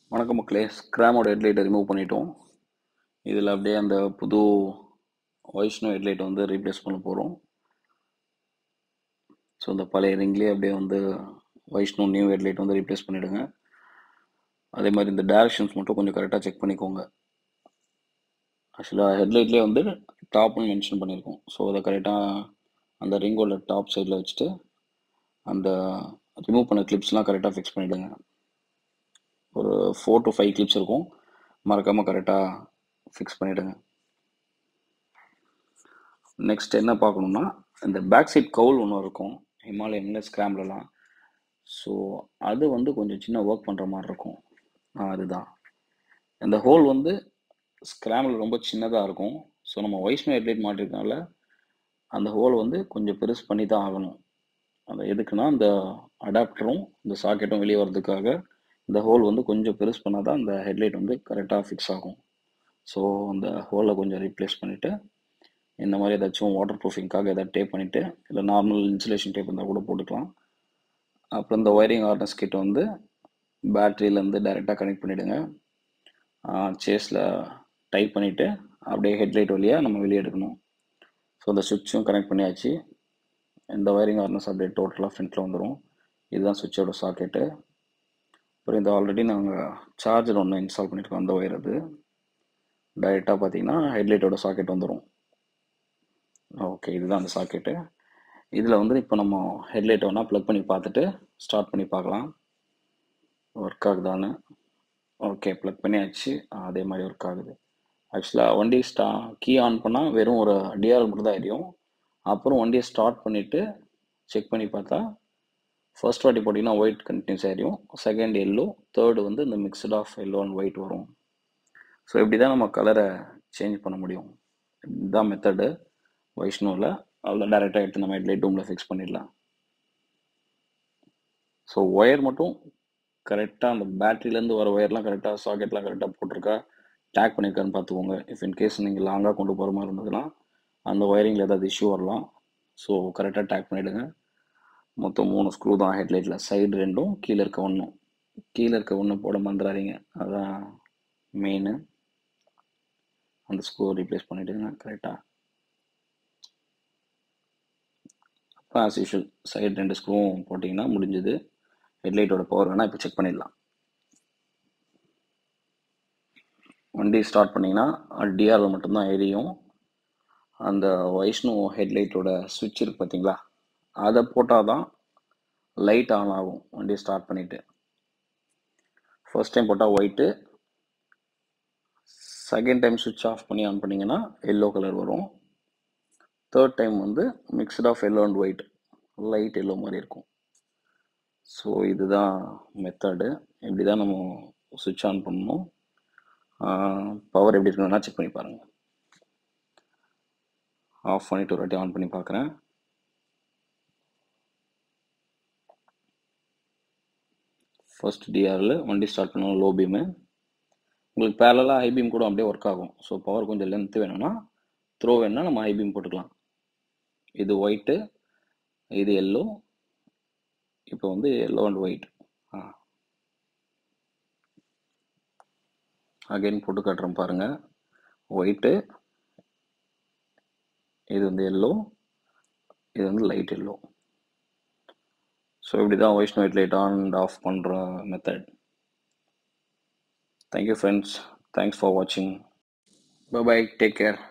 வணக்கம் மக்களே ஸ்க்ராமோட ஹெட்லைட்டை ரிமூவ் பண்ணிட்டோம் இதில் அப்படியே அந்த புது வைஷ்ணவ் ஹெட்லைட்டை வந்து ரீப்ளேஸ் பண்ண போகிறோம் ஸோ இந்த பழைய ரிங்லேயே அப்படியே வந்து வைஷ்ணவ் நியூ ஹெட்லைட் வந்து ரீப்ளேஸ் பண்ணிவிடுங்க அதே மாதிரி இந்த டேரக்ஷன்ஸ் மட்டும் கொஞ்சம் கரெக்டாக செக் பண்ணிக்கோங்க ஆக்சுவலாக ஹெட்லைட்லேயே வந்து டாப்னு மென்ஷன் பண்ணியிருக்கோம் ஸோ அதை கரெக்டாக அந்த ரிங்கோட டாப் சைடில் வச்சுட்டு அந்த ரிமூவ் பண்ண கிளிப்ஸ்லாம் கரெக்டாக ஃபிக்ஸ் பண்ணிவிடுங்க ஒரு ஃபோர் டு ஃபைவ் கிளிப்ஸ் இருக்கும் மறக்காமல் கரெக்டாக ஃபிக்ஸ் பண்ணிவிடுங்க நெக்ஸ்ட் என்ன பார்க்கணுன்னா இந்த பேக் சைட் கவுல் ஒன்று இருக்கும் ஹிமாலயனில் ஸ்க்ராம்லலாம் ஸோ அது வந்து கொஞ்சம் சின்ன ஒர்க் பண்ணுற மாதிரி இருக்கும் ஆ, அதுதான் இந்த ஹோல் வந்து ஸ்க்ராமில் ரொம்ப சின்னதாக இருக்கும் ஸோ நம்ம வைஷ்ணவ ஹெட்லைட் மாட்டிருக்கனால அந்த ஹோல் வந்து கொஞ்சம் பெருசு பண்ணி தான் ஆகணும் அது எதுக்குன்னா இந்த அடாப்டரும் இந்த சாக்கெட்டும் வெளியே வர்றதுக்காக இந்த ஹோல் வந்து கொஞ்சம் பெருசு பண்ணால் தான் அந்த ஹெட்லைட் வந்து கரெக்டாக ஃபிக்ஸ் ஆகும் ஸோ அந்த ஹோலை கொஞ்சம் ரீப்ளேஸ் பண்ணிவிட்டு இந்த மாதிரி ஏதாச்சும் வாட்டர் ப்ரூஃபிங்காக ஏதாவது டேப் பண்ணிவிட்டு இல்லை நார்மல் இன்சுலேஷன் டேப் இருந்தால் கூட போட்டுக்கலாம் அப்புறம் இந்த ஒயரிங் ஹார்னஸ் கிட்ட வந்து பேட்டரியிலேருந்து டைரெக்டாக கனெக்ட் பண்ணிவிடுங்க சேஸில் டைப் பண்ணிவிட்டு அப்படியே ஹெட்லைட் வழியாக நம்ம வெளியே எடுக்கணும் ஸோ இந்த சுவிட்சும் கனெக்ட் பண்ணியாச்சு இந்த ஒயரிங் ஹார்னஸ் அப்படியே டோட்டலாக ஃப்ரண்ட்டில் வந்துடும் இதுதான் சுவிட்சோட சாக்கெட்டு அப்புறம் இந்த ஆல்ரெடி நாங்கள் சார்ஜர் ஒன்று இன்ஸ்டால் பண்ணியிருக்கோம் அந்த ஒயர் அது டைரெக்டாக பார்த்தீங்கன்னா ஹெட்லைட்டோட சாக்கெட் வந்துடும் ஓகே இதுதான் அந்த சாக்கெட்டு இதில் வந்து இப்போ நம்ம ஹெட்லைட்டை வேணால் ப்ளக் பண்ணி பார்த்துட்டு ஸ்டார்ட் பண்ணி பார்க்கலாம் ஒர்க் ஆகுதான்னு ஓகே ப்ளக் பண்ணியாச்சு ஆ, அதே மாதிரி ஒர்க் ஆகுது ஆக்சுவலாக வண்டி ஸ்டா கீ ஆன் பண்ணால் வெறும் ஒரு டிஆர் மட்டும் தான் எரியும் அப்புறம் வண்டியை ஸ்டார்ட் பண்ணிவிட்டு செக் பண்ணி பார்த்தா ஃபர்ஸ்ட் வாட்டி போட்டிங்கன்னா ஒயிட் கண்டினியூஸ் ஆகிடும் செகண்ட் எல்லோ தேர்டு வந்து இந்த mixed of yellow and white வரும் ஸோ இப்படி தான் நம்ம கலரை சேஞ்ச் பண்ண முடியும் இதுதான் மெத்தடு வைஷ்ணவில் அதில் டேரெக்டாக எடுத்து நம்ம ஹெட்லைட் ரூமில் ஃபிக்ஸ் பண்ணிடலாம் ஸோ ஒயர் மட்டும் கரெக்டாக அந்த பேட்டரியிலேருந்து வர ஒயர்லாம் கரெக்டாக சாக்கெட்லாம் கரெக்டாக போட்டிருக்கா டேக் பண்ணியிருக்கான்னு பார்த்துக்கோங்க இஃப் இன் கேஸ் நீங்கள் லாங்காக கொண்டு போகிற மாதிரி இருந்ததுன்னா அந்த ஒயரிங்கில் ஏதாவது இஷ்யூ வரலாம் ஸோ கரெக்டாக டேக் பண்ணிவிடுங்க மொத்தம் மூணு ஸ்க்ரூ தான் ஹெட்லைட்டில் சைடு ரெண்டும் கீழே இருக்க ஒன்றும் கீழே இருக்க ஒன்று போட மறந்துடாதீங்க அதான் மெயின் அந்த ஸ்க்ரூ ரீப்ளேஸ் பண்ணிவிடுங்க கரெக்டாக அப்புறம் ஆஸ் யூஷுவல் சைடு ரெண்டு ஸ்க்ரூவும் போட்டிங்கன்னா முடிஞ்சுது ஹெட்லைட்டோட பவர் வேணால் இப்போ செக் பண்ணிடலாம் வண்டி ஸ்டார்ட் பண்ணிங்கன்னா டிஆரில் மட்டும்தான் எரியும் அந்த வைஷ்ணு ஹெட்லைட்டோட சுவிட்ச் இருக்கு பார்த்தீங்களா அதை போட்டால் தான் லைட் ஆன் ஆகும் வண்டி ஸ்டார்ட் பண்ணிவிட்டு ஃபர்ஸ்ட் டைம் போட்டால் ஒயிட்டு செகண்ட் டைம் சுவிட்ச் ஆஃப் பண்ணி ஆன் பண்ணிங்கன்னா எல்லோ கலர் வரும் தேர்ட் டைம் வந்து mixed of yellow and white light yellow மாதிரி இருக்கும் ஸோ இதுதான் மெத்தடு இப்படி தான் நம்ம சுவிட்ச் ஆன் பண்ணணும் பவர் எப்படி இருக்குன்னா செக் பண்ணி பாருங்கள் ஆஃப் பண்ணிட்டு ஒரு வாட்டி ஆன் பண்ணி பார்க்குறேன் ஃபர்ஸ்ட் டிஆரில் வண்டி ஸ்டார்ட் பண்ணணும் லோ பீமு உங்களுக்கு பேரலாக ஹை பீம் கூட அப்படியே ஒர்க் ஆகும் ஸோ பவர் கொஞ்சம் லென்த்து வேணும்னா த்ரோ வேணும்னா நம்ம ஹை பீம் போட்டுக்கலாம் இது ஒயிட்டு இது எல்லோ இப்போ வந்து எல்லோ அண்ட் ஒயிட் ஆ அகைன் போட்டு காட்டுறேன் பாருங்கள் ஒயிட்டு இது வந்து எல்லோ இது வந்து லைட் எல்லோ ஸோ இப்படி தான் Vaishnav head light on and off பண்ணுற method thank you friends thanks for வாட்சிங் பை டேக் கேர்